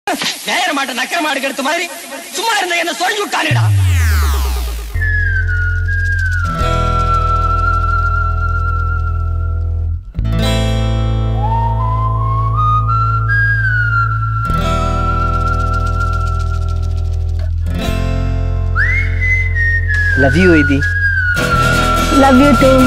நேர மாட்ட நக்கர மாடு எடுத்த மாதிரி சும்மா இருந்த என்ன சொல்லி விட்டானுடா love you Vaithi love you too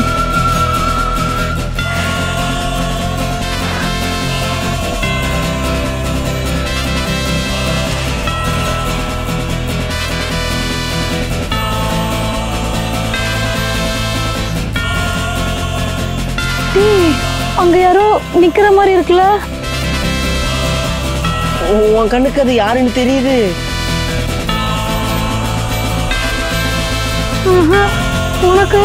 அங்க யாரோ நிக்கிற மாதிரி இருக்குல்ல உன் கண்ணுக்கு அது யாருன்னு தெரியுது ஆஹா. உனக்கு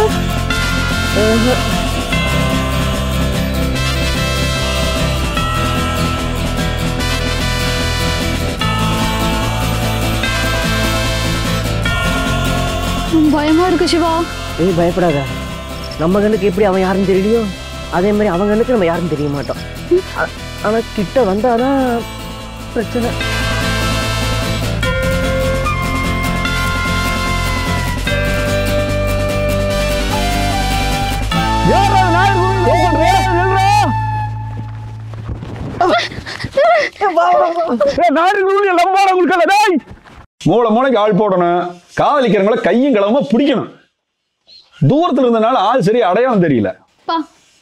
பயமா இருக்கு சிவா ஏய் பயப்படாத நம்ம கண்ணுக்கு எப்படி அவன் யாருன்னு தெரியலையோ அதே மாதிரி அவன் கண்ணுக்கு நம்ம யாருன்னு தெரிய மாட்டோம் ஆ- ஆனா கிட்ட வந்தாதான் பிரச்சனை மூளை மூளைக்கு ஆள் போடணும் காதலிக்கிறவங்கள கையும் கிளம்ப பிடிக்கணும் தூரத்துல இருந்தனால ஆள் சரி அடையாளம் தெரியல பா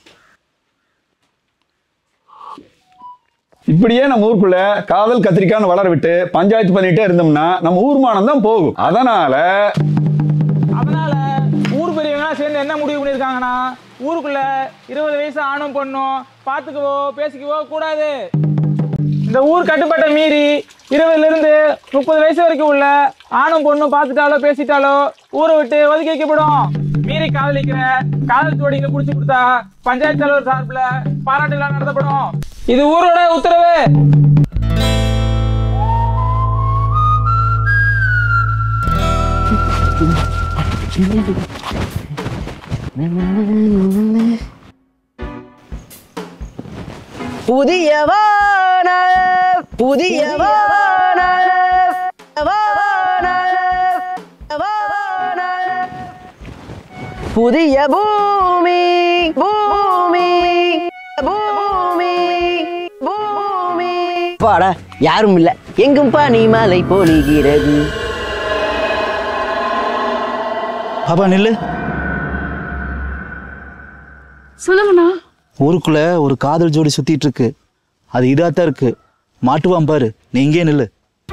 இப்படியே நம்ம ஊருக்குள்ள காதல் கத்திரிக்கான்னு வளர விட்டு பஞ்சாயத்து பண்ணிட்டே இருந்தோம்னா நம்ம ஊர்மானம் தான் போகும் அதனால அதனால ஊர் பெரியவங்க சேர்ந்து என்ன முடிவு பண்ணியிருக்காங்கன்னா ஊருக்குள்ள இருபது வயசு ஆணும் பொண்ணும் பார்த்துக்கவோ பேசிக்கவோ கூடாது இந்த ஊர் கட்டுப்பாட்டை மீறி இருபதுல இருந்து முப்பது வயசு வரைக்கும் உள்ள ஆணும் பொண்ணும் பார்த்துட்டாலோ பேசிட்டாலோ ஊரை விட்டு ஒதுக்கி வைக்கப்படும் மீறி காதலிக்கிற காதல் ஜோடிகளை புடிச்சு கொடுத்தா பஞ்சாயத்து தலைவர் சார்பில் பாராட்டு விழா நடத்தப்படும் இது ஊரோட உத்தரவு புதிய வான புதிய வான வான, வான. புதிய பூமி பூமி பூமி பூமி பாடா யாரும் இல்ல எங்கும் பனி மலை பொழிகிறது பாப்பா நில்லு சொல்லுங்கண்ணா ஊருக்குள்ள ஒரு காதல் ஜோடி சுத்திட்டு இருக்கு அது இதாத்தான் இருக்கு மாட்டுவான் பாரு நீ இங்கே நில்லு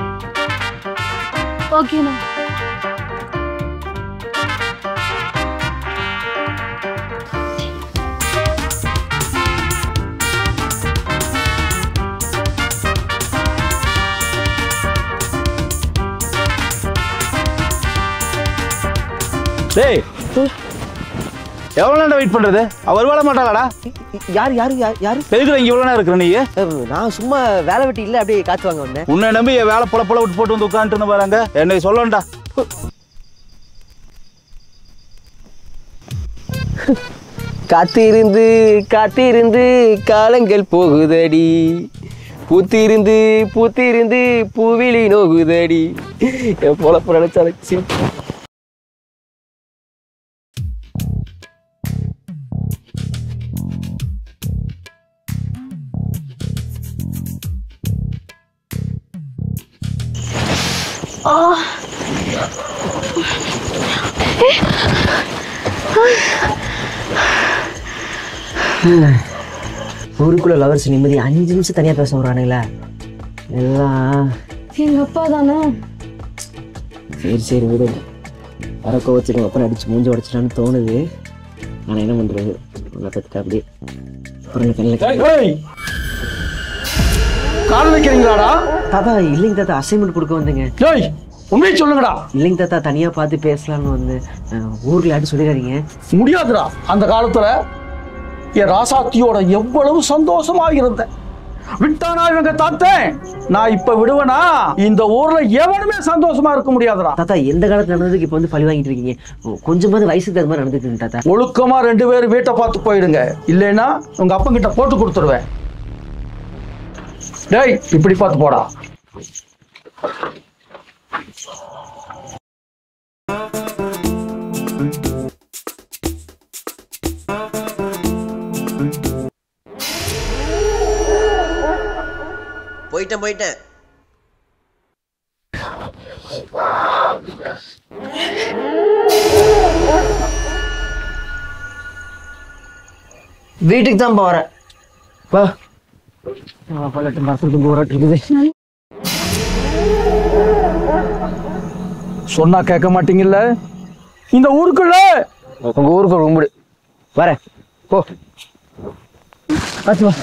ஓகேண்ணா டேய் எவ்வளோ நேரம் வெயிட் பண்றது அவர் வாழ மாட்டாளாடா யாரு யாரு யாரு யாரு எதுக்குற இங்க இவ்வளோ நேரம் இருக்கிற நீ அஹ், நான் சும்மா வேலை வெட்டி இல்ல அப்படியே காத்து வாங்க வந்தேன் உன்னை நம்பி என் வேலை பொல பொல விட்டு போட்டு வந்து உட்காந்துட்டு பாருங்க என்னை சொல்லண்டா காத்திருந்து காத்திருந்து காலங்கள் போகுதடி பூத்திருந்து பூத்திருந்து பூவிழி நோகுதடி என் பொழப்பு நினைச்சாச்சு ஊருக்குள்ள லவர்ஸ் நிம்மதி அஞ்சு நிமிஷம் தனியா பேச வரானுங்களா எல்லாம் எங்க அப்பா தானே சரி சரி விடு வர கோவச்சுட்டு அப்புறம் அடிச்சு மூஞ்சி உடச்சிட்டான்னு தோணுது நான் என்ன பண்றது உங்களை பத்துட்டு அப்படியே அப்புறம் எனக்கு கண்ணில் கால் வைக்கிறீங்களாடா தாத்தா இல்லைங்க தாத்தா அசைன்மெண்ட் கொடுக்க வந்தேங்க டேய் உண்மையை சொல்லுங்கடா இல்லைங்க தாத்தா தனியா பார்த்து பேசலாம்னு வந்து அஹ், ஊர்ல யாரும் சொல்லிடாதீங்க முடியாதுடா அந்த காலத்துல என் ராசாத்தியோட எவ்வளவு சந்தோஷமா இருந்தேன் விட்டானா இவங்க தாத்தேன் நான் இப்ப விடுவேனா இந்த ஊர்ல எவனுமே சந்தோஷமா இருக்க முடியாதுடா தாத்தா எந்த காலத்துல நடந்ததுக்கு இப்போ வந்து பழி வாங்கிட்டு இருக்கீங்க கொஞ்சமாவது வயசுக்கு தகுந்த மாதிரி நடந்துக்குங்க தாத்தா ஒழுக்கமா ரெண்டு பேரும் வீட்டை பார்த்து போயிடுங்க இல்லைன்னா உங்க அப்பன் கிட்ட போட்டு கொடுத்துருவேன் டேய் இப்படி பார்த்து போடா போயிட்டேன் போயிட்டேன் வீட்டுக்கு தான் போறேன் வா பல்லட்டு மரத்துக்கு போராட்டு இருக்குது சொன்னா கேட்க மாட்டீங்கல்ல இந்த ஊருக்குள்ள உங்க ஊருக்கு கும்பிடு வரேன் போ பார்த்து வா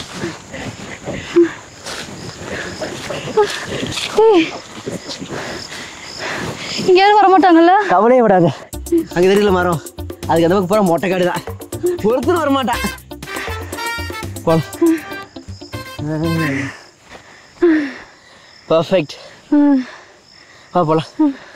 இங்க யாரும் வர மாட்டாங்கல்ல கவலையே விடாத அங்கே தெரியல மரம் அதுக்கு அந்த பக்கம் போகிற மொட்டை காடு தான் ஒருத்தரும் வர மாட்டான் போலாம் பர்ஃபெக்ட் வா போலாம்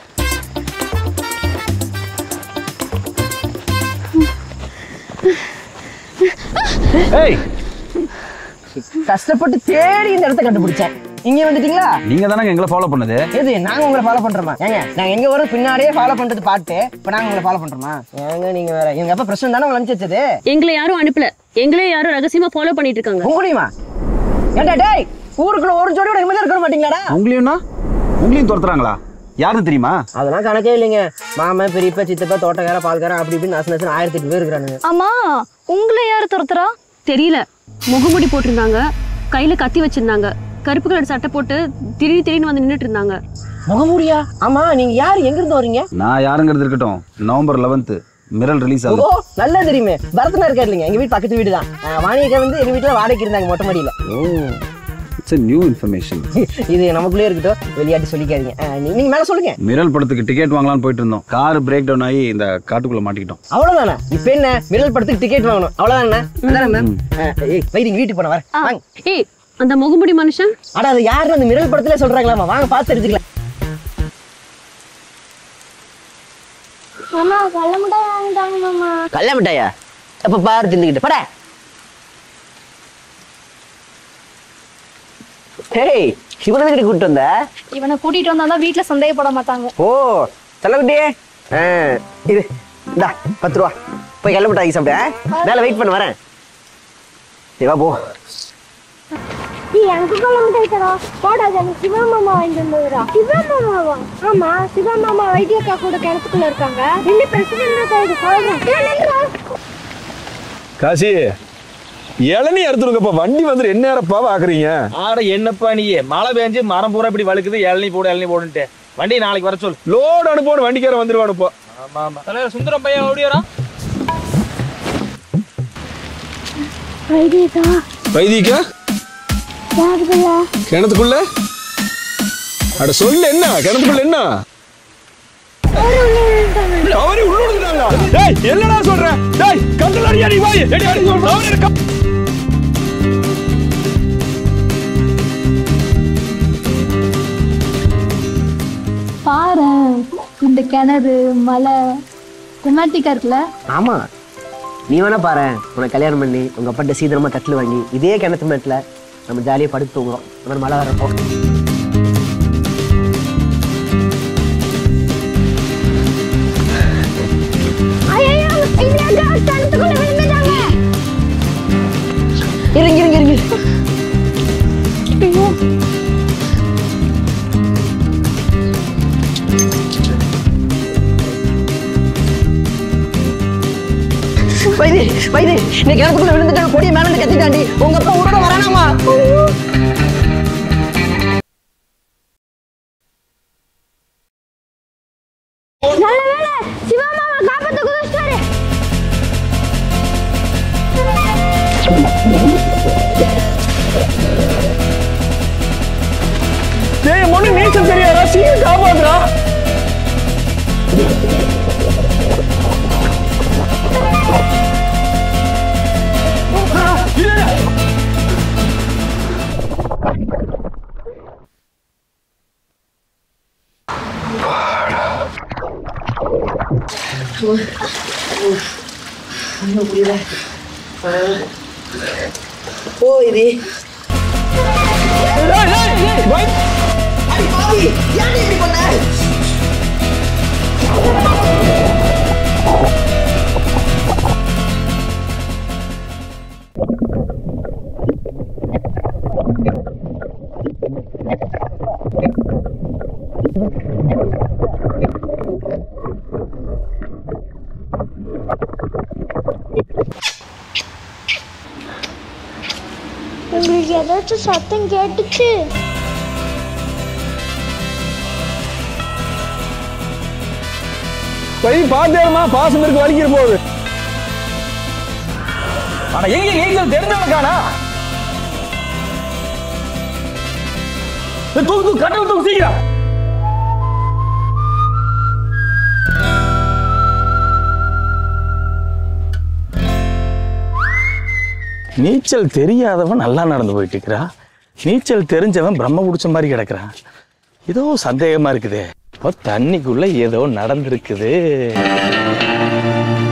ஏய் கஷ்டப்பட்டு தேடி இந்த இடத்த கண்டுபிடிச்சேன் இங்க வந்துட்டீங்களா நீங்க தானே எங்களை ஃபாலோ பண்ணது எது நாங்க உங்களை ஃபாலோ பண்றோமா ஏங்க நாங்க எங்க வரும் பின்னாடியே ஃபாலோ பண்றது பாட்டு இப்ப நாங்க உங்களை ஃபாலோ பண்றோமா ஏங்க நீங்க வேற எங்க அப்பா பிரச்சனை தானே உங்களை அனுப்பிச்சு வச்சது எங்களை யாரும் அனுப்பல எங்களே யாரும் ரகசியமா ஃபாலோ பண்ணிட்டு இருக்காங்க உங்களையுமா ஏண்டா டேய் ஊருக்குள்ள ஒரு ஜோடியோட நிம்மதியா இருக்க மாட்டீங்களாடா உங்களையும்னா உங்களையும் துரத்துறாங்களா யாருன்னு தெரியுமா அதெல்லாம் கணக்கே இல்லைங்க மாமன் பெரியப்பா சித்தப்பா தோட்டக்கார பால்காரன் அப்படி இப்படின்னு நசு நசு ஆயிரத்தி எட்டு பேர் இருக்கிறானுங்க ஆமா உங்களை யாரு துரத்துறா தெரியல முகமுடி போட்டிருந்தாங்க கையில கத்தி வச்சிருந்தாங்க கருப்பு கலர் சட்டை போட்டு திடீர் திடீர்னு வந்து நின்னுட்டு இருந்தாங்க முகமூடியா ஆமா நீங்க யாரு எங்க இருந்து வரீங்க நான் யாருங்கிறது இருக்கட்டும் நவம்பர் 11th மிரல் ரிலீஸ் ஓ ஆகுது நல்லா தெரியுமே பரதனா இருக்காரு இல்லைங்க எங்க வீட்டு பக்கத்து வீடு தான் வாணிகா வந்து எங்க வீட்டுல வாடகைக்கு இருந்தாங்க மொட்டை மாடியில இட்ஸ் நியூ இன்ஃபர்மேஷன் இது நமக்குள்ளே இருக்கட்டும் வெளியாட்டி சொல்லிக்காதீங்க ஆ, நீ- நீங்க மேல சொல்லுங்க மிரல் படத்துக்கு டிக்கெட் வாங்கலாம்னு போயிட்டு இருந்தோம் கார் பிரேக் டவுன் ஆகி இந்த காட்டுக்குள்ள மாட்டிக்கிட்டோம் அவ்வளவுதானே இப்ப என்ன மிரல் படத்துக்கு டிக்கெட் வாங்கணும் அவ்வளவுதானே அதானே மேம் ஏய் வைரிங்க வீட்டுக்கு போன வர வாங்க ஏய் அந்த முகமுடி மனுஷன் அட அது யாருன்னு அந்த மிரல் படத்துல சொல்றாங்களாமா வாங்க பார்த்து தெரிஞ்சுக்கலாம் மாமா கள்ள மிட்டாய் வாங்கிட்டாங்க மாமா கல்ல மிட்டாயா அப்ப பாரு தின்னுக்கிட்டு பட ஹேய் இவனை கிட்ட கூட்டு வந்த இவனை கூட்டிட்டு வந்தா தான் வீட்டுல சந்தேகப்பட மாட்டாங்க ஓ செல்லக்குட்டியே ஆ, இது இந்தா பத்து ரூபா போய் கல்ல மிட்டாய் சாப்பிட மேல வெயிட் பண்ண வரேன் சரி வா போ எனக்கு கள்ள மிட்டாய் தரா போடாது எனக்கு சிவா மாமா வாங்கிட்டு வந்துடுறா சிவா மாமாவா ஆமா சிவா மாமா வைத்தியக்கா கூட கிணத்துக்குள்ள இருக்காங்க ரெண்டு பிரசிடென்ட் சொல்றேன் காசி இளநீ அறுத்துருங்கப்பா வண்டி வந்து என்ன நேரப்பா பாக்குறீங்க ஆட என்னப்பா நீ மழை பெஞ்சு மரம் பூரா இப்படி வழுக்குது இளநீ போடு இளநீ போடுன்ட்டு வண்டி நாளைக்கு வர சொல் லோடு அனுப்போன்னு வண்டிக்கார வந்துருவானு இப்போ ஆமா ஆமா தலைவர் சுந்தரம் பையன் ஓடியாரா வைத்தியக்கா வைதிகா யாருக்குள்ள கிணத்துக்குள்ள அட சொல்லு என்ன கிணத்துக்குள்ள என்ன தவறி உள்ள விழுந்துட்டாங்களா? டேய் என்னடா சொல்ற டேய் கந்தல் அடியா நீ வாய் எடி அடி தவறி இருக்க பாரு இந்த கிணறு மலை ரொமான்டிக்கா இருக்குல்ல ஆமா நீ வேணா பாரு உனக்கு கல்யாணம் பண்ணி உங்க அப்பாட்ட சீக்கிரமா தட்டில் வாங்கி இதே கிணத்து மேட்டில் நம்ம ஜாலியாக படுத்து தூங்குறோம் அப்புறம் மழை வரப்போ இருங்க இருங்க இருங்க வைதி வைதி நீ கிணத்துக்குள்ள விழுந்துட்டாங்க கொடிய மேல இருந்து கத்திட்டாண்டி உங்க அப்பா உரோட வரானாமா நல்ல வேலை சிவா மாமா காப்பாத்து குதிச்சிட்டாரு டேய் மொன்னு நீச்சல் தெரியாதா சீக்கிரம் காப்பாத்துடா ஓ இது டேய் டேய் வை பாவி ஏன் இப்படி பண்ண உங்களுக்கு ஏதாச்சும் சத்தம் கேட்டுச்சு கை பார்த்தேமா பாசம் இருக்கு வலிக்கிற போகுது ஆனா எங்க நீச்சல் தெரிஞ்சவனுக்கானா தூக்கு தூக்கு கட்டவு தூக்கு சீக்கிரம் நீச்சல் தெரியாதவன் நல்லா நடந்து போயிட்டு இருக்கிறா நீச்சல் தெரிஞ்சவன் பிரம்ம பிடிச்ச மாதிரி கிடக்குறான் ஏதோ சந்தேகமா இருக்குதே இப்போ தண்ணிக்குள்ள ஏதோ நடந்திருக்குது